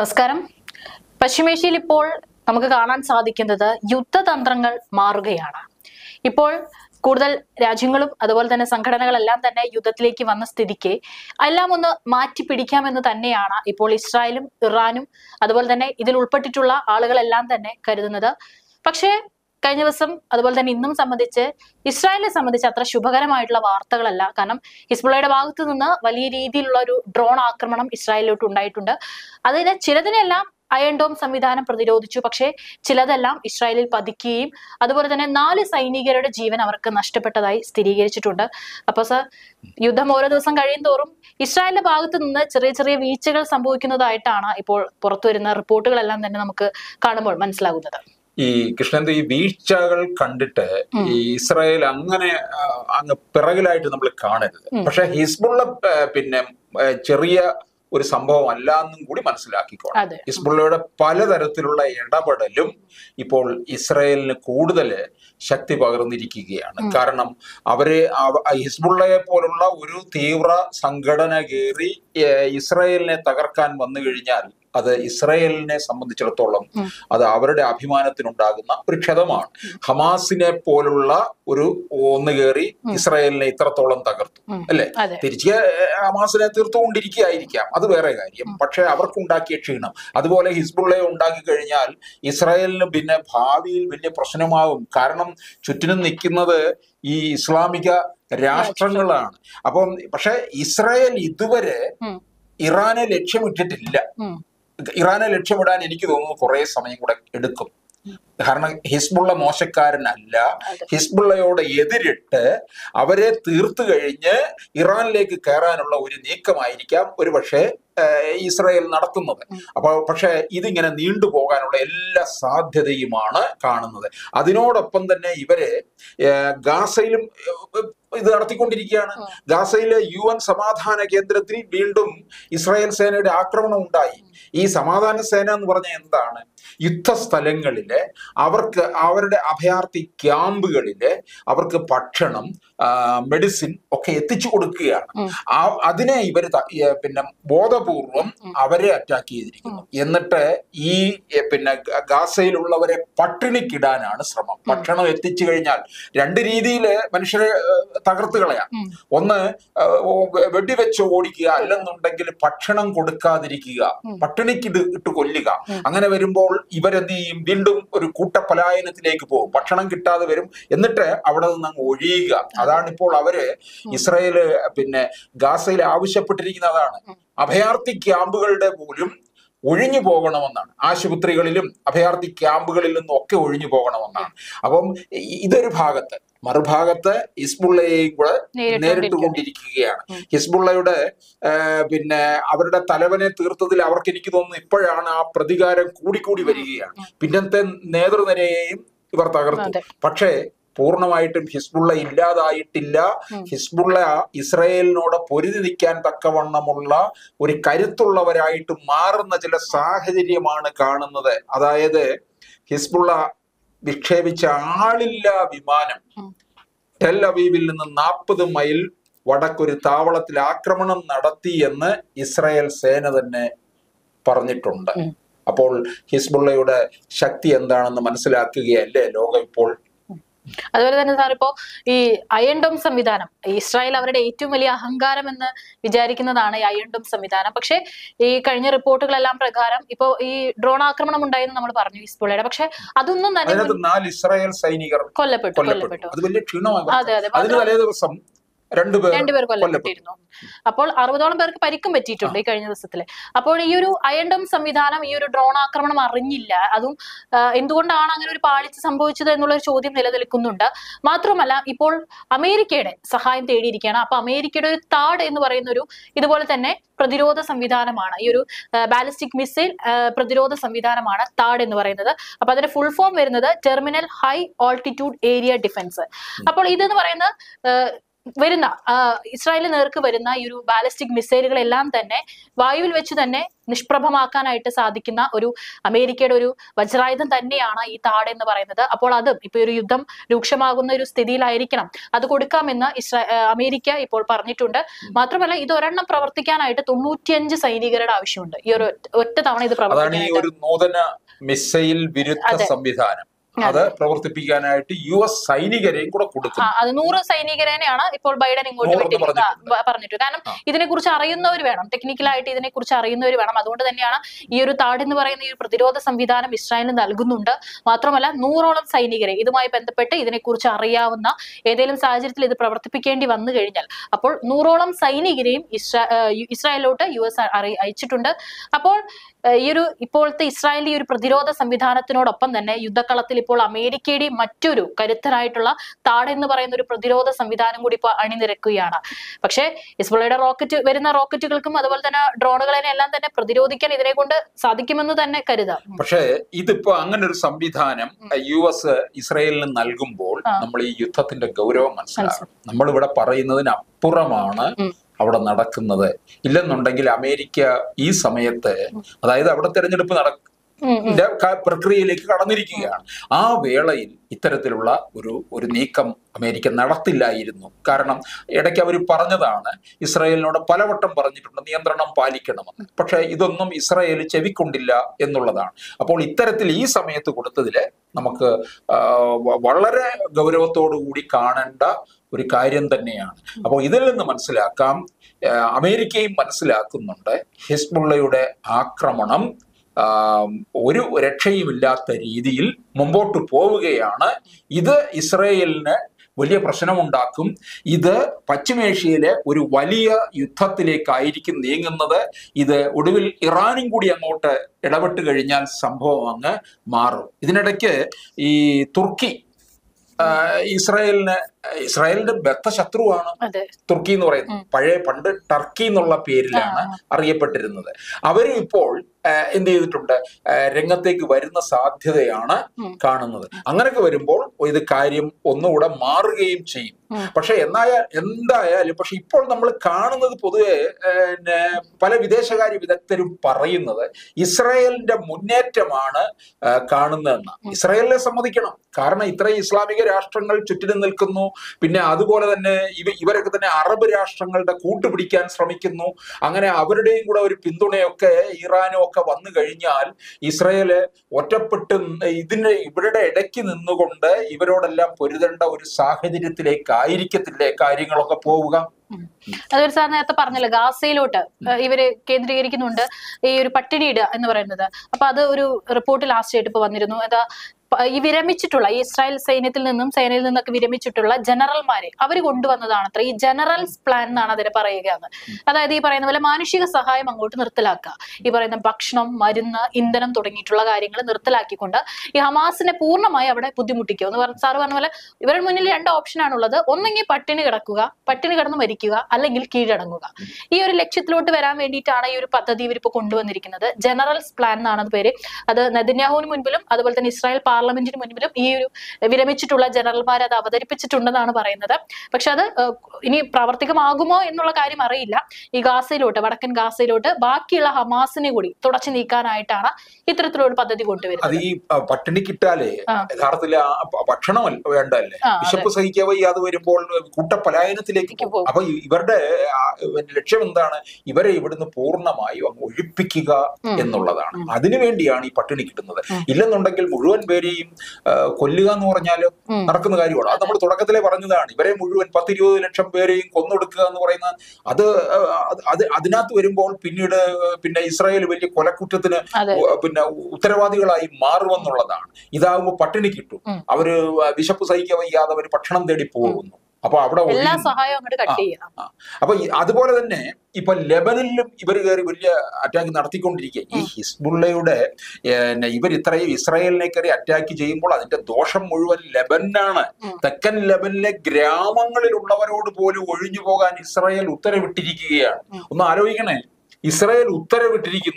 നമസ്കാരം പശ്ചിമേഷ്യയിൽ ഇപ്പോൾ നമുക്ക് കാണാൻ സാധിക്കുന്നത് യുദ്ധതന്ത്രങ്ങൾ മാറുകയാണ് ഇപ്പോൾ കൂടുതൽ രാജ്യങ്ങളും അതുപോലെ തന്നെ സംഘടനകളെല്ലാം തന്നെ യുദ്ധത്തിലേക്ക് വന്ന സ്ഥിതിക്ക് എല്ലാം ഒന്ന് മാറ്റി പിടിക്കാമെന്ന് തന്നെയാണ് ഇപ്പോൾ ഇസ്രായേലും ഇറാനും അതുപോലെ തന്നെ ഇതിൽ ഉൾപ്പെട്ടിട്ടുള്ള ആളുകളെല്ലാം തന്നെ കരുതുന്നത് പക്ഷേ കഴിഞ്ഞ ദിവസം അതുപോലെ തന്നെ ഇന്നും സംബന്ധിച്ച് ഇസ്രായേലിനെ സംബന്ധിച്ച് അത്ര ശുഭകരമായിട്ടുള്ള വാർത്തകളല്ല കാരണം ഹിസ്ബുള്ളയുടെ ഭാഗത്തു നിന്ന് വലിയ രീതിയിലുള്ള ഒരു ഡ്രോൺ ആക്രമണം ഇസ്രായേലിലോട്ട് ഉണ്ടായിട്ടുണ്ട് അതിന് ചിലതിനെല്ലാം അയൺ ഡോം സംവിധാനം പ്രതിരോധിച്ചു പക്ഷേ ചിലതെല്ലാം ഇസ്രായേലിൽ പതിക്കുകയും അതുപോലെ തന്നെ നാല് സൈനികരുടെ ജീവൻ അവർക്ക് നഷ്ടപ്പെട്ടതായി സ്ഥിരീകരിച്ചിട്ടുണ്ട് അപ്പൊ സർ യുദ്ധം ഓരോ ദിവസം കഴിയും തോറും ഇസ്രായേലിന്റെ ഭാഗത്തു നിന്ന് ചെറിയ ചെറിയ വീഴ്ചകൾ സംഭവിക്കുന്നതായിട്ടാണ് ഇപ്പോൾ പുറത്തുവരുന്ന റിപ്പോർട്ടുകളെല്ലാം തന്നെ നമുക്ക് കാണുമ്പോൾ മനസ്സിലാകുന്നത് ഈ കൃഷ്ണന്റെ ഈ വീഴ്ചകൾ കണ്ടിട്ട് ഉം. ഈ ഇസ്രായേൽ അങ്ങനെ ആ, അങ്ങ് പിറകിലായിട്ട് നമ്മൾ കാണരുത് ഉം. പക്ഷെ ഹിസ്ബുള്ള ആ, പിന്നെ ആ, ചെറിയ ഒരു സംഭവം അല്ല എന്നും കൂടി മനസ്സിലാക്കിക്കോണം അതെ ഹിസ്ബുള്ളയുടെ പലതരത്തിലുള്ള ഇടപെടലും ഇപ്പോൾ ഇസ്രായേലിന് കൂടുതൽ ശക്തി പകർന്നിരിക്കുകയാണ് ഉം. കാരണം അവര് അവ- ഹിസ്ബുള്ളയെ പോലുള്ള ഒരു തീവ്ര സംഘടന കയറി ഏഹ്, ഇസ്രായേലിനെ തകർക്കാൻ വന്നു കഴിഞ്ഞാൽ അത് ഇസ്രായേലിനെ സംബന്ധിച്ചിടത്തോളം ഉം. അത് അവരുടെ അഭിമാനത്തിനുണ്ടാകുന്ന ഒരു ക്ഷതമാണ് ഹമാസിനെ പോലുള്ള ഒരു ഒന്ന് കയറി ഉം. ഇസ്രായേലിനെ ഇത്രത്തോളം തകർത്തു ഉം. അല്ലേ അതെ തിരിച്ച് ഏഹ്, ഹമാസിനെ തീർത്തുകൊണ്ടിരിക്കുകയായിരിക്കാം അത് വേറെ കാര്യം ഉം. പക്ഷെ അവർക്കുണ്ടാക്കിയ ക്ഷീണം അതുപോലെ ഹിസ്ബുള്ളയെ ഉണ്ടാക്കി കഴിഞ്ഞാൽ ഇസ്രായേലിന് പിന്നെ ഭാവിയിൽ വലിയ പ്രശ്നമാകും കാരണം ചുറ്റിനും നിൽക്കുന്നത് ഈ ഇസ്ലാമിക രാഷ്ട്രങ്ങളാണ് അപ്പം പക്ഷെ ഇസ്രായേൽ ഇതുവരെ ഉം. ഇറാനെ ലക്ഷ്യമിട്ടിട്ടില്ല ഉം. ഇറാനെ ലക്ഷ്യമിടാൻ എനിക്ക് തോന്നുന്നു കുറെ സമയം കൂടെ എടുക്കും കാരണം ഹിസ്ബുള്ള മോശക്കാരനല്ല അതെ ഹിസ്ബുള്ളയോട് എതിരിട്ട് അവരെ തീർത്തു കഴിഞ്ഞ് ഇറാനിലേക്ക് കയറാനുള്ള ഒരു നീക്കമായിരിക്കാം ഒരു പക്ഷേ ഇസ്രായേൽ നടത്തുന്നത് ഉം. അപ്പോൾ പക്ഷേ ഇതിങ്ങനെ നീണ്ടുപോകാനുള്ള എല്ലാ സാധ്യതയുമാണ് കാണുന്നത് അതിനോടൊപ്പം തന്നെ ഇവര് ഏഹ്, ഗാസയിലും ഏഹ്, ഇത് നടത്തിക്കൊണ്ടിരിക്കുകയാണ് ഉം. ഗാസയിലെ യു എൻ സമാധാന കേന്ദ്രത്തിൽ വീണ്ടും ഇസ്രായേൽ സേനയുടെ ആക്രമണം ഉണ്ടായി ഈ സമാധാന സേന എന്ന് പറഞ്ഞാൽ എന്താണ് യുദ്ധസ്ഥലങ്ങളില് അവർക്ക് അവരുടെ അഭയാർത്ഥി ക്യാമ്പുകളില് അവർക്ക് ഭക്ഷണം ആ, മെഡിസിൻ ഒക്കെ എത്തിച്ചു കൊടുക്കുകയാണ് ഉം. ആ- അതിനെ ഇവർ പിന്നെ ബോധപൂർവം ഉം. അവരെ അറ്റാക്ക് ചെയ്തിരിക്കുന്നു എന്നിട്ട് ഈ എ, പിന്നെ ഗ- ഗാസയിലുള്ളവരെ പട്ടിണിക്കിടാനാണ് ശ്രമം ഭക്ഷണം എത്തിച്ചു കഴിഞ്ഞാൽ രണ്ട് രീതിയിൽ മനുഷ്യരെ ഏ, തകർത്ത് കളയാം ഉം. ഒന്ന് ഏ, ഓ, വെടിവെച്ച് ഓടിക്കുക അല്ലെന്നുണ്ടെങ്കിൽ ഭക്ഷണം കൊടുക്കാതിരിക്കുക ഉം. പട്ടിണിക്ക് ഇട്ട് ഇട്ട് കൊല്ലുക ഉം. അങ്ങനെ വരുമ്പോൾ ഇവരെന്ത് ചെയ്യും വീണ്ടും ഒരു കൂട്ടപലായനത്തിലേക്ക് പോകും ഭക്ഷണം കിട്ടാതെ വരും എന്നിട്ട് അവിടെ നിന്ന് അങ്ങ് ഒഴിയുക അതാണ് ഇപ്പോൾ അവര് ഇസ്രായേല് പിന്നെ ഗാസയിൽ ആവശ്യപ്പെട്ടിരിക്കുന്ന അതാണ് ഉം. അഭയാർത്ഥി ക്യാമ്പുകളുടെ പോലും ഒഴിഞ്ഞു പോകണമെന്നാണ് ആശുപത്രികളിലും അഭയാർത്ഥി ക്യാമ്പുകളിൽ നിന്നും ഒക്കെ ഒഴിഞ്ഞു പോകണമെന്നാണ് അപ്പം ഇ- ഇതൊരു ഭാഗത്ത് മറുഭാഗത്ത് ഹിസ്ബുള്ളയെയും കൂടെ നേരിട്ടുകൊണ്ടിരിക്കുകയാണ്. നേരിട്ടുകൊണ്ടിരിക്കുകയാണ് ഉം. ഹിസ്ബുള്ളയുടെ ആ, പിന്നെ അവരുടെ തലവനെ തീർത്തതിൽ അവർക്ക് എനിക്ക് തോന്നുന്നു ഇപ്പോഴാണ് ആ പ്രതികാരം കൂടിക്കൂടി വരികയാണ് ഉം. പിന്നത്തെ നേതൃനിരയെയും ഇവർ തകർത്തു അതെ പക്ഷേ പൂർണ്ണമായിട്ടും ഹിസ്ബുള്ള ഇല്ലാതായിട്ടില്ല ഉം. ഹിസ്ബുള്ള ഇസ്രയേലിനോട് പൊരുതി നിൽക്കാൻ തക്കവണ്ണമുള്ള ഒരു കരുത്തുള്ളവരായിട്ട് മാറുന്ന ചില സാഹചര്യമാണ് കാണുന്നത് അതായത് ഹിസ്ബുള്ള വിക്ഷേപിച്ച ആളില്ലാ വിമാനം ഉം. ടെൽ അവീവിൽ നിന്ന് നാൽപ്പത് മൈൽ വടക്കൊരു താവളത്തിൽ ആക്രമണം നടത്തി എന്ന് ഇസ്രായേൽ സേന തന്നെ പറഞ്ഞിട്ടുണ്ട് ഉം. അപ്പോൾ ഹിസ്ബുള്ളയുടെ ശക്തി എന്താണെന്ന് മനസ്സിലാക്കുകയല്ലേ ലോകം ഇപ്പോൾ അതുപോലെ തന്നെ സാർ ഇപ്പോ ഈ അയൺ ഡോം സംവിധാനം ഇസ്രായേൽ അവരുടെ ഏറ്റവും വലിയ അഹങ്കാരം എന്ന് വിചാരിക്കുന്നതാണ് ഈ അയൺ ഡോം സംവിധാനം പക്ഷേ ഈ കഴിഞ്ഞ റിപ്പോർട്ടുകളെല്ലാം പ്രകാരം ഇപ്പോ ഈ ഡ്രോൺ ആക്രമണം ഉണ്ടായെന്ന് നമ്മൾ പറഞ്ഞു ഹിസ്ബുള്ളയുടെ പക്ഷെ അതൊന്നും തന്നെ അതിനകത്ത് നാല് ഇസ്രായേൽ സൈനികർ കൊല്ലപ്പെട്ടു കൊല്ലപ്പെട്ടു കൊല്ലപ്പെട്ടു അത് വലിയ ക്ഷീണമാണ് അതെ അതെ അതിന് തലേ ദിവസം രണ്ടുപേർ രണ്ടുപേർ കൊല്ലപ്പെട്ടിരുന്നു അപ്പോൾ അറുപതോളം പേർക്ക് പരിക്കും പറ്റിയിട്ടുണ്ട് ഈ കഴിഞ്ഞ ദിവസത്തില് അപ്പോൾ ഈ ഒരു അയൺ ഡോം സംവിധാനം ഈ ഒരു ഡ്രോൺ ആക്രമണം അറിഞ്ഞില്ല അതും ആ, എന്തുകൊണ്ടാണ് അങ്ങനെ ഒരു പാളിച്ച സംഭവിച്ചത് എന്നുള്ള ഒരു ചോദ്യം നിലനിൽക്കുന്നുണ്ട് മാത്രമല്ല ഇപ്പോൾ അമേരിക്കയുടെ സഹായം തേടിയിരിക്കുകയാണ് അപ്പൊ അമേരിക്കയുടെ ഒരു താഡ് എന്ന് പറയുന്ന ഒരു ഇതുപോലെ തന്നെ പ്രതിരോധ സംവിധാനമാണ് ഈ ഒരു ബാലിസ്റ്റിക് മിസൈൽ പ്രതിരോധ സംവിധാനമാണ് താഡ് എന്ന് പറയുന്നത് അപ്പൊ അതിന്റെ ഫുൾ ഫോം വരുന്നത് terminal high altitude area defence അപ്പോൾ ഇതെന്ന് പറയുന്നത് ആ, വരുന്ന ആ, ഇസ്രായേലിന് നേർക്ക് വരുന്ന ഈ ഒരു ബാലിസ്റ്റിക് മിസൈലുകളെല്ലാം തന്നെ വായുവിൽ വെച്ച് തന്നെ നിഷ്പ്രഭമാക്കാനായിട്ട് സാധിക്കുന്ന ഒരു അമേരിക്കയുടെ ഒരു വജ്രായുധം തന്നെയാണ് ഈ താട് എന്ന് പറയുന്നത് അപ്പോൾ അതും ഇപ്പൊ ഒരു യുദ്ധം രൂക്ഷമാകുന്ന ഒരു സ്ഥിതിയിലായിരിക്കണം അത് കൊടുക്കാമെന്ന് ഇസ്രാ ആ, അമേരിക്ക ഇപ്പോൾ പറഞ്ഞിട്ടുണ്ട് മാത്രമല്ല ഇത് ഒരെണ്ണം പ്രവർത്തിക്കാനായിട്ട് തൊണ്ണൂറ്റിയഞ്ച് സൈനികരുടെ ആവശ്യമുണ്ട് ഈ ഒരു ഒറ്റ- ഒറ്റ തവണ ഇത് അതാണ് ഈ പ്രവർത്തിക്കാനായിട്ട് ഒരു നൂതന മിസൈൽ വിരുദ്ധ അതെ. സംവിധാനം അത് പ്രവർത്തിപ്പിക്കാനായിട്ട് യു എസ് സൈനികരെയും കൂടെ ആ, കൊടുക്കും അത് നൂറ് സൈനികരെയാണ് ഇപ്പോൾ ബൈഡൻ ഇങ്ങോട്ട് നൂറെന്ന് വിട്ടിരിക്കുന്നത് പറഞ്ഞിട്ടുണ്ട്. ആ, പറഞ്ഞിട്ടു കാരണം ആ. ഇതിനെക്കുറിച്ച് അറിയുന്നവർ വേണം ടെക്നിക്കലായിട്ട് ഇതിനെക്കുറിച്ച് അറിയുന്നവർ വേണം അതുകൊണ്ട് തന്നെയാണ് ഈ ഒരു താഡ് എന്ന് പറയുന്ന ഈ ഒരു പ്രതിരോധ സംവിധാനം ഇസ്രായേലിന് നൽകുന്നുണ്ട് മാത്രമല്ല നൂറോളം സൈനികരെ ഇതുമായി ബന്ധപ്പെട്ട് ഇതിനെക്കുറിച്ച് അറിയാവുന്ന ഏതെങ്കിലും സാഹചര്യത്തിൽ ഇത് പ്രവർത്തിപ്പിക്കേണ്ടി വന്നു കഴിഞ്ഞാൽ അപ്പോൾ നൂറോളം സൈനികരെയും ഇസ്രാ ആ, യു- ഇസ്രായേലിലോട്ട് യു എസ് അറി അയച്ചിട്ടുണ്ട് അപ്പോൾ ആ, ഈ ഒരു ഇപ്പോഴത്തെ ഇസ്രായേലി ഈ ഒരു പ്രതിരോധ സംവിധാനത്തിനോടൊപ്പം തന്നെ യുദ്ധക്കളത്തിൽ ഇപ്പോൾ അമേരിക്കയുടെ മറ്റൊരു കരുത്തനായിട്ടുള്ള താട് എന്ന് പറയുന്ന ഒരു പ്രതിരോധ സംവിധാനം കൂടി ഇപ്പോൾ അണിനിരക്കുകയാണ് പക്ഷേ ഹിസ്ബുള്ളയുടെ റോക്കറ്റ് വരുന്ന റോക്കറ്റുകൾക്കും അതുപോലെ തന്നെ ഡ്രോണുകളെ എല്ലാം തന്നെ പ്രതിരോധിക്കാൻ ഇതിനെ കൊണ്ട് സാധിക്കുമെന്ന് തന്നെ കരുതാം പക്ഷേ ഇതിപ്പോ അങ്ങനെ ഒരു സംവിധാനം യു എസ് ഇസ്രയേലിന് നൽകുമ്പോൾ ആ. നമ്മൾ ഈ യുദ്ധത്തിന്റെ ഗൗരവം മനസ്സിലാക്കണം നമ്മളിവിടെ പറയുന്നതിനപ്പുറമാണ് ഉം. അവിടെ നടക്കുന്നത് ഇല്ലെന്നുണ്ടെങ്കിൽ അമേരിക്ക ഈ സമയത്ത് അതായത് അവിടെ തെരഞ്ഞെടുപ്പ് നട ഉം, ഉം. ന്റെ ക- പ്രക്രിയയിലേക്ക് കടന്നിരിക്കുകയാണ് ആ വേളയിൽ ഇത്തരത്തിലുള്ള ഒരു ഒരു നീക്കം അമേരിക്ക നടത്തില്ലായിരുന്നു കാരണം ഇടയ്ക്ക് അവർ പറഞ്ഞതാണ് ഇസ്രായേലിനോട് പലവട്ടം പറഞ്ഞിട്ടുണ്ട് നിയന്ത്രണം പാലിക്കണമെന്ന് പക്ഷെ ഇതൊന്നും ഇസ്രായേൽ ചെവിക്കൊണ്ടില്ല എന്നുള്ളതാണ് അപ്പോൾ ഇത്തരത്തിൽ ഈ സമയത്ത് കൊടുത്തതിൽ നമുക്ക് ആ, വ- വളരെ ഗൗരവത്തോടു കൂടി കാണേണ്ട ഒരു കാര്യം തന്നെയാണ് അപ്പോൾ ഇതിൽ നിന്ന് മനസ്സിലാക്കാം ആ, അമേരിക്കയും മനസ്സിലാക്കുന്നുണ്ട് ഹിസ്ബുള്ളയുടെ ആക്രമണം ആ, ഒരു രക്ഷയുമില്ലാത്ത രീതിയിൽ മുമ്പോട്ട് പോവുകയാണ് ഇത് ഇസ്രയേലിന് വലിയ പ്രശ്നമുണ്ടാക്കും ഇത് പശ്ചിമേഷ്യയിലെ ഒരു വലിയ യുദ്ധത്തിലേക്കായിരിക്കും നീങ്ങുന്നത് ഇത് ഒടുവിൽ ഇറാനും കൂടി അങ്ങോട്ട് ഇടപെട്ട് കഴിഞ്ഞാൽ സംഭവം അങ്ങ് മാറും ഇതിനിടയ്ക്ക് ഈ തുർക്കി ആ, ഇസ്രായേലിന് ഇസ്രായേലിന്റെ ബദ്ധ ശത്രുവാണ് അതെ തുർക്കി എന്ന് പറയുന്നത് പഴയ പണ്ട് ടർക്കി എന്നുള്ള പേരിലാണ് അറിയപ്പെട്ടിരുന്നത് അവരും ഇപ്പോൾ ആ, എന്ത് ചെയ്തിട്ടുണ്ട് ആ, രംഗത്തേക്ക് വരുന്ന സാധ്യതയാണ് ഉം. കാണുന്നത് അങ്ങനെയൊക്കെ വരുമ്പോൾ ഇത് കാര്യം ഒന്നുകൂടെ മാറുകയും ചെയ്യും ഉം. പക്ഷെ എന്നായ എന്തായാലും പക്ഷെ ഇപ്പോൾ നമ്മൾ കാണുന്നത് പൊതുവെ ആ, പിന്നെ പല വിദേശകാര്യ വിദഗ്ധരും പറയുന്നത് ഇസ്രായേലിന്റെ മുന്നേറ്റമാണ് ആ, കാണുന്നതെന്ന് ഇസ്രായേലിനെ സമ്മതിക്കണം കാരണം ഇത്രയും ഇസ്ലാമിക രാഷ്ട്രങ്ങൾ ചുറ്റിനും നിൽക്കുന്നു പിന്നെ അതുപോലെ തന്നെ ഇവ ഇവരൊക്കെ തന്നെ അറബ് രാഷ്ട്രങ്ങളുടെ കൂട്ടുപിടിക്കാൻ ശ്രമിക്കുന്നു അങ്ങനെ അവരുടെയും കൂടെ ഒരു പിന്തുണയൊക്കെ ഇറാനും ഒക്കെ വന്നു കഴിഞ്ഞാൽ ഇസ്രയേല് ഒറ്റപ്പെട്ട് ന- ഇതിന് ഇവരുടെ ഇടയ്ക്ക് നിന്നുകൊണ്ട് ഇവരോടെല്ലാം പൊരുതേണ്ട ഒരു സാഹചര്യത്തിലേക്കായിരിക്കത്തില്ലേ കാര്യങ്ങളൊക്കെ പോവുക അതൊരു സാർ നേരത്തെ പറഞ്ഞല്ലോ ഗാസയിലോട്ട് ഏഹ് ഇവര് കേന്ദ്രീകരിക്കുന്നുണ്ട് ഈ ഒരു പട്ടിണിയിടുക എന്ന് പറയുന്നത് അപ്പൊ അത് ഒരു റിപ്പോർട്ട് ലാസ്റ്റ് ആയിട്ട് ഇപ്പൊ വന്നിരുന്നു എന്താ പ- ഈ വിരമിച്ചിട്ടുള്ള ഈ ഇസ്രായേൽ സൈന്യത്തിൽ നിന്നും സേനയിൽ നിന്നൊക്കെ വിരമിച്ചിട്ടുള്ള ജനറൽമാരെ അവർ കൊണ്ടുവന്നതാണ് അത്ര ഈ ജനറൽസ് പ്ലാൻ എന്നാണ് അതിനെ പറയുകയാണ് അതായത് ഈ പറയുന്ന പോലെ മാനുഷിക സഹായം അങ്ങോട്ട് നിർത്തലാക്കുക ഈ പറയുന്ന ഭക്ഷണം മരുന്ന് ഇന്ധനം തുടങ്ങിയിട്ടുള്ള കാര്യങ്ങൾ നിർത്തലാക്കിക്കൊണ്ട് ഈ ഹമാസിനെ പൂർണ്ണമായി അവിടെ ബുദ്ധിമുട്ടിക്കുക എന്ന് പറഞ്ഞ സാറ് പറഞ്ഞ പോലെ ഇവരുടെ മുന്നിൽ രണ്ട് ഓപ്ഷനാണ് ഉള്ളത് ഒന്നെങ്കിൽ പട്ടിണി കിടക്കുക പട്ടിണി കിടന്ന് മരിക്കുക അല്ലെങ്കിൽ കീഴടങ്ങുക ഈ ഒരു ലക്ഷ്യത്തിലോട്ട് വരാൻ വേണ്ടിയിട്ടാണ് ഈ ഒരു പദ്ധതി ഇവരിപ്പോ കൊണ്ടുവന്നിരിക്കുന്നത് ജനറൽസ് പ്ലാൻ എന്നാണ് അത് പേര് അത് നെതന്യാഹുവിന് മുൻപിലും അതുപോലെ തന്നെ ഇസ്രായേൽ പാർലമെന്റിന് മുൻപിലും ഈ ഒരു വിരമിച്ചിട്ടുള്ള ജനറൽമാർ അത് അവതരിപ്പിച്ചിട്ടുണ്ടെന്നാണ് പറയുന്നത് പക്ഷെ അത് ഏഹ്, ഇനി പ്രാവർത്തികമാകുമോ എന്നുള്ള കാര്യം അറിയില്ല ഈ ഗാസയിലോട്ട് വടക്കൻ ഗാസയിലോട്ട് ബാക്കിയുള്ള ഹമാസിനെ കൂടി തുടച്ചു നീക്കാനായിട്ടാണ് ഇത്തരത്തിലുള്ള ഒരു പദ്ധതി അത് കൊണ്ടുവരുന്നത് ഈ ആ, പട്ടിണി കിട്ടാലേ ആ. യഥാർത്ഥത്തിൽ ആ ഭ- ഭക്ഷണമല്ല വേണ്ടല്ലേ ആ, അതെ. വിശപ്പ് സഹിക്കാൻ വയ്യാതെ വരുമ്പോൾ കൂട്ടപലായനത്തിലേക്ക് ലേക്ക് പോകും പോകും. അപ്പൊ ഈ- ഇവരുടെ ആ, ലക്ഷ്യം എന്താണ് ഇവരെ ഇവിടുന്ന് പൂർണ്ണമായും അങ്ങ് ഒഴിപ്പിക്കുക ഉം. എന്നുള്ളതാണ് ഉം. അതിനുവേണ്ടിയാണ് ഈ പട്ടിണി കിട്ടുന്നത് ഉം. ഇല്ലെന്നുണ്ടെങ്കിൽ മുഴുവൻ പേരെയും ആ, കൊല്ലുക എന്ന് പറഞ്ഞാൽ ഉം. നടക്കുന്ന കാര്യമാണ് അത് നമ്മൾ തുടക്കത്തിലെ പറഞ്ഞതാണ് ഇവരെ മുഴുവൻ പത്തിരുപത് ലക്ഷം പേരെയും കൊന്നൊടുക്കുക എന്ന് പറയുന്ന അത് ആ, അത് അത് അതിനകത്ത് വരുമ്പോൾ പിന്നീട് പിന്നെ ഇസ്രായേൽ വലിയ കൊലക്കുറ്റത്തിന് അതെ ഉ- പിന്നെ ഉത്തരവാദികളായി മാറുമെന്നുള്ളതാണ് ഇതാകുമ്പോൾ പട്ടിണി കിട്ടും ഉം. അവര് വിശപ്പ് സഹിക്കാൻ വയ്യാതെ അവർ ഭക്ഷണം തേടി പോകുന്നു അപ്പൊ അവിടെ എല്ലാ ഒഴിയുന്നു. സഹായവും അങ്ങോട്ട് കട്ട് ചെയ്യാം ആ. അപ്പൊ ഈ- അതുപോലെ തന്നെ ഇപ്പൊ ലെബനിലും ഇവർ കയറി വലിയ അറ്റാക്ക് നടത്തിക്കൊണ്ടിരിക്കുക ഈ ഹിസ്ബുള്ളയുടെ ഏഹ്, ഇവർ ഇത്രയും ഇസ്രായേലിനെ കയറി അറ്റാക്ക് ചെയ്യുമ്പോൾ അതിന്റെ ദോഷം മുഴുവൻ ലെബനാണ് ഉം. തെക്കൻ ലെബനിലെ ഗ്രാമങ്ങളിലുള്ളവരോട് പോലും ഒഴിഞ്ഞു പോകാൻ ഇസ്രായേൽ ഉത്തരവിട്ടിരിക്കുകയാണ് ഉം. ഒന്ന് ആലോചിക്കണേ ഇസ്രായേൽ ഉത്തരവിട്ടിരിക്കുന്നു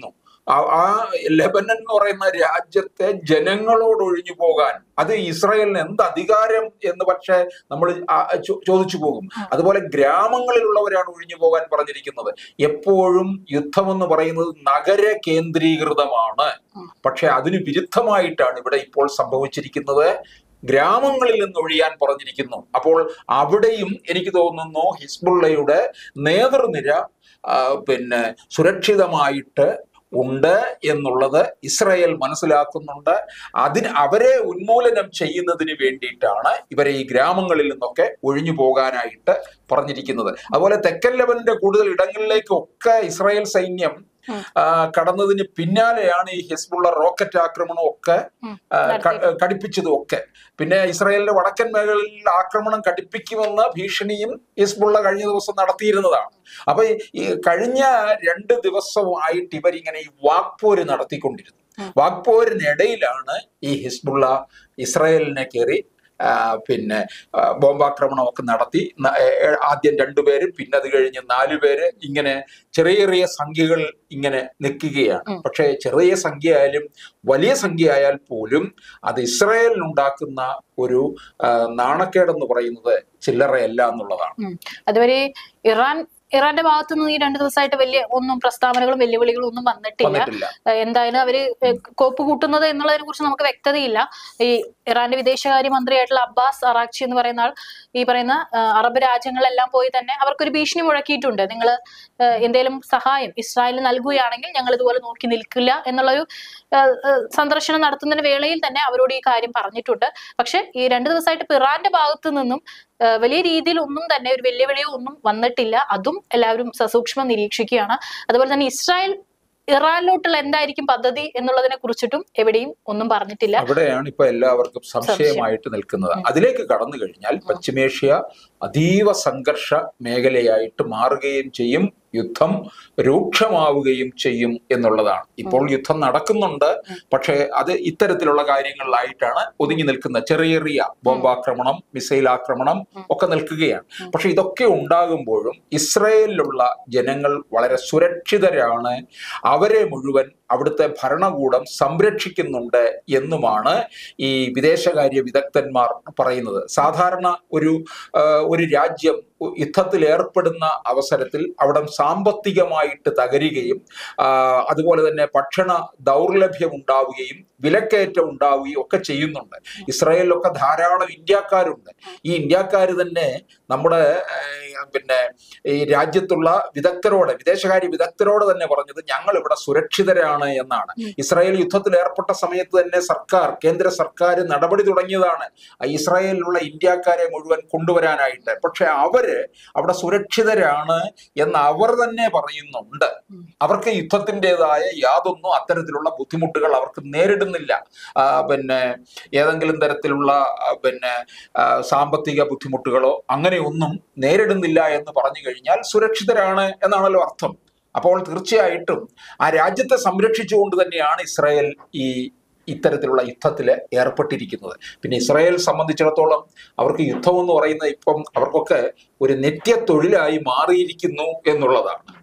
ആ- ആ ലെബനൻ എന്ന് പറയുന്ന രാജ്യത്തെ ജനങ്ങളോട് ഒഴിഞ്ഞു പോകാൻ അത് ഇസ്രായേലിന് എന്ത് അധികാരം എന്ന് പക്ഷേ നമ്മൾ ചോദിച്ചു പോകും അതുപോലെ ഗ്രാമങ്ങളിലുള്ളവരാണ് ഒഴിഞ്ഞു പോകാൻ പറഞ്ഞിരിക്കുന്നത് എപ്പോഴും യുദ്ധമെന്ന് പറയുന്നത് നഗര കേന്ദ്രീകൃതമാണ് പക്ഷെ അതിന് വിരുദ്ധമായിട്ടാണ് ഇവിടെ ഇപ്പോൾ സംഭവിച്ചിരിക്കുന്നത് ഗ്രാമങ്ങളിൽ നിന്ന് ഒഴിയാൻ പറഞ്ഞിരിക്കുന്നു അപ്പോൾ അവിടെയും എനിക്ക് തോന്നുന്നു ഹിസ്ബുള്ളയുടെ നേതൃനിര ആ, പിന്നെ സുരക്ഷിതമായിട്ട് ഉണ്ട് എന്നുള്ളത് ഇസ്രായേൽ മനസ്സിലാക്കുന്നുണ്ട് അതിന് അവരെ ഉന്മൂലനം ചെയ്യുന്നതിന് വേണ്ടിയിട്ടാണ് ഇവരെ ഈ ഗ്രാമങ്ങളിൽ നിന്നൊക്കെ ഒഴിഞ്ഞു പോകാനായിട്ട് പറഞ്ഞിരിക്കുന്നത് അതുപോലെ തെക്കൻ ലെബനിന്റെ കൂടുതൽ ഇടങ്ങളിലേക്കൊക്കെ ഇസ്രായേൽ സൈന്യം ഉം. ആ, കടന്നതിന് പിന്നാലെയാണ് ഈ ഹിസ്ബുള്ള റോക്കറ്റ് ആക്രമണം ഒക്കെ ഉം. ആ, ക- നടത്തിയത്. കടിപ്പിച്ചതും ഒക്കെ പിന്നെ ഇസ്രായേലിന്റെ വടക്കൻ മേഖലയിൽ ആക്രമണം കടിപ്പിക്കുമെന്ന ഭീഷണിയും ഹിസ്ബുള്ള കഴിഞ്ഞ ദിവസം നടത്തിയിരുന്നതാണ് അപ്പൊ ഈ- ഈ കഴിഞ്ഞ രണ്ട് ദിവസമായിട്ട് ഇവരിങ്ങനെ ഈ വാക്പോര് നടത്തിക്കൊണ്ടിരുന്നു ഉം. വാക്പോരിനിടയിലാണ് ഈ ഹിസ്ബുള്ള ഇസ്രായേലിനെ കയറി ആ, പിന്നെ ആ, ബോംബാക്രമണം ഒക്കെ നടത്തി ന- ഏ- ഏ- ആദ്യം രണ്ടുപേരും പിന്നെ അത് കഴിഞ്ഞ് നാലു പേര് ഇങ്ങനെ ചെറിയ ചെറിയ സംഖ്യകൾ ഇങ്ങനെ നിൽക്കുകയാണ് ഉം. പക്ഷേ ചെറിയ സംഖ്യ ആയാലും വലിയ സംഖ്യ ആയാൽ പോലും അത് ഇസ്രായേലിനുണ്ടാക്കുന്ന ഒരു ആ, നാണക്കേടെന്ന് പറയുന്നത് ചില്ലറയല്ല എന്നുള്ളതാണ് ഉം. അതുവരെ ഇറാൻ ഇറാന്റെ ഭാഗത്തു നിന്ന് ഈ രണ്ടു ദിവസമായിട്ട് വലിയ ഒന്നും പ്രസ്താവനകളും വെല്ലുവിളികളും ഒന്നും വന്നിട്ടില്ല വന്നിട്ടില്ല ഏഹ് എന്തായാലും അവര് ഏഹ് കോപ്പ് കൂട്ടുന്നത് എന്നുള്ളതിനെ കുറിച്ച് നമുക്ക് വ്യക്തതയില്ല ഈ ഇറാന്റെ വിദേശകാര്യ മന്ത്രിയായിട്ടുള്ള അബ്ബാസ് അറാക്ചി എന്ന് പറയുന്ന ആൾ ഈ പറയുന്ന ഏഹ് അറബ് രാജ്യങ്ങളെല്ലാം പോയി തന്നെ അവർക്കൊരു ഭീഷണി മുഴക്കിയിട്ടുണ്ട് നിങ്ങൾ എന്തെങ്കിലും സഹായം ഇസ്രായേലിന് നൽകുകയാണെങ്കിൽ ഞങ്ങൾ ഇതുപോലെ നോക്കി നിൽക്കില്ല എന്നുള്ളൊരു ഏഹ്, ഏഹ്, സന്ദർശനം നടത്തുന്നതിന് വേളയിൽ തന്നെ അവരോട് ഈ കാര്യം പറഞ്ഞിട്ടുണ്ട് പക്ഷെ ഈ രണ്ടു ദിവസമായിട്ട് ഇപ്പൊ ഇറാന്റെ ഭാഗത്തു നിന്നും ഏഹ്, വലിയ രീതിയിൽ ഒന്നും തന്നെ ഒരു വെല്ലുവിളിയോ ഒന്നും വന്നിട്ടില്ല അതും എല്ലാവരും സസൂക്ഷ്മം നിരീക്ഷിക്കുകയാണ് അതുപോലെ തന്നെ ഇസ്രായേൽ ഇറാനിലോട്ടുള്ള എന്തായിരിക്കും പദ്ധതി എന്നുള്ളതിനെ കുറിച്ചിട്ടും എവിടെയും ഒന്നും പറഞ്ഞിട്ടില്ല അവിടെയാണ് ഇപ്പൊ എല്ലാവർക്കും സംശയമായിട്ട് നിൽക്കുന്നത് അതിലേക്ക് കടന്നു കഴിഞ്ഞാൽ പശ്ചിമേഷ്യ അതീവ സംഘർഷ മേഖലയായിട്ട് മാറുകയും ചെയ്യും യുദ്ധം രൂക്ഷമാവുകയും ചെയ്യും എന്നുള്ളതാണ് ഇപ്പോൾ യുദ്ധം നടക്കുന്നുണ്ട് പക്ഷേ അത് ഇത്തരത്തിലുള്ള കാര്യങ്ങളിലായിട്ടാണ് ഒതുങ്ങി നിൽക്കുന്നത് ചെറിയ ചെറിയ ബോംബാക്രമണം മിസൈൽ ആക്രമണം ഒക്കെ നിൽക്കുകയാണ് പക്ഷെ ഇതൊക്കെ ഉണ്ടാകുമ്പോഴും ഇസ്രയേലിലുള്ള ജനങ്ങൾ വളരെ സുരക്ഷിതരാണ് അവരെ മുഴുവൻ അവിടുത്തെ ഭരണകൂടം സംരക്ഷിക്കുന്നുണ്ട് എന്നുമാണ് ഈ വിദേശകാര്യ വിദഗ്ധന്മാർ പറയുന്നത് സാധാരണ ഒരു ആ, ഒരു രാജ്യം യുദ്ധത്തിൽ ഏർപ്പെടുന്ന അവസരത്തിൽ അവിടെ സാമ്പത്തികമായിട്ട് തകരുകയും ആ, അതുപോലെ തന്നെ ഭക്ഷണ ദൗർലഭ്യം ഉണ്ടാവുകയും വിലക്കയറ്റം ഉണ്ടാവുകയും ഒക്കെ ചെയ്യുന്നുണ്ട് ഇസ്രായേലിലൊക്കെ ധാരാളം ഇന്ത്യക്കാരുണ്ട് ഈ ഇന്ത്യക്കാർ തന്നെ നമ്മുടെ ഏഹ്, പിന്നെ ഈ രാജ്യത്തുള്ള വിദഗ്ധരോട് വിദേശകാര്യ വിദഗ്ധരോട് തന്നെ പറഞ്ഞത് ഞങ്ങൾ ഇവിടെ സുരക്ഷിതരാണ് എന്നാണ് ഇസ്രായേൽ യുദ്ധത്തിൽ ഏർപ്പെട്ട സമയത്ത് തന്നെ സർക്കാർ കേന്ദ്ര സർക്കാർ നടപടി തുടങ്ങിയതാണ് ആ ഇസ്രായേലിലുള്ള ഇന്ത്യക്കാരെ മുഴുവൻ കൊണ്ടുവരാനായിട്ട് പക്ഷെ അവര് അവിടെ സുരക്ഷിതരാണ് എന്ന് അവർ തന്നെ പറയുന്നുണ്ട് അവർക്ക് യുദ്ധത്തിൻ്റെതായ യാതൊന്നും അത്തരത്തിലുള്ള ബുദ്ധിമുട്ടുകൾ അവർക്ക് നേരിടുന്നില്ല ആ, പിന്നെ ഏതെങ്കിലും തരത്തിലുള്ള ആ, പിന്നെ ആ, സാമ്പത്തിക ബുദ്ധിമുട്ടുകളോ അങ്ങനെയൊന്നും നേരിടുന്നില്ല എന്ന് പറഞ്ഞു കഴിഞ്ഞാൽ സുരക്ഷിതരാണ് എന്നാണല്ലോ അർത്ഥം അപ്പോൾ തീർച്ചയായിട്ടും ആ രാജ്യത്തെ സംരക്ഷിച്ചുകൊണ്ട് തന്നെയാണ് ഇസ്രായേൽ ഈ ഇത്തരത്തിലുള്ള യുദ്ധത്തിൽ ഏർപ്പെട്ടിരിക്കുന്നത് പിന്നെ ഇസ്രായേൽ സംബന്ധിച്ചിടത്തോളം അവർക്ക് യുദ്ധം എന്ന് പറയുന്നത് ഇപ്പം അവർക്കൊക്കെ ഒരു നിത്യ തൊഴിലായി മാറിയിരിക്കുന്നു എന്നുള്ളതാണ്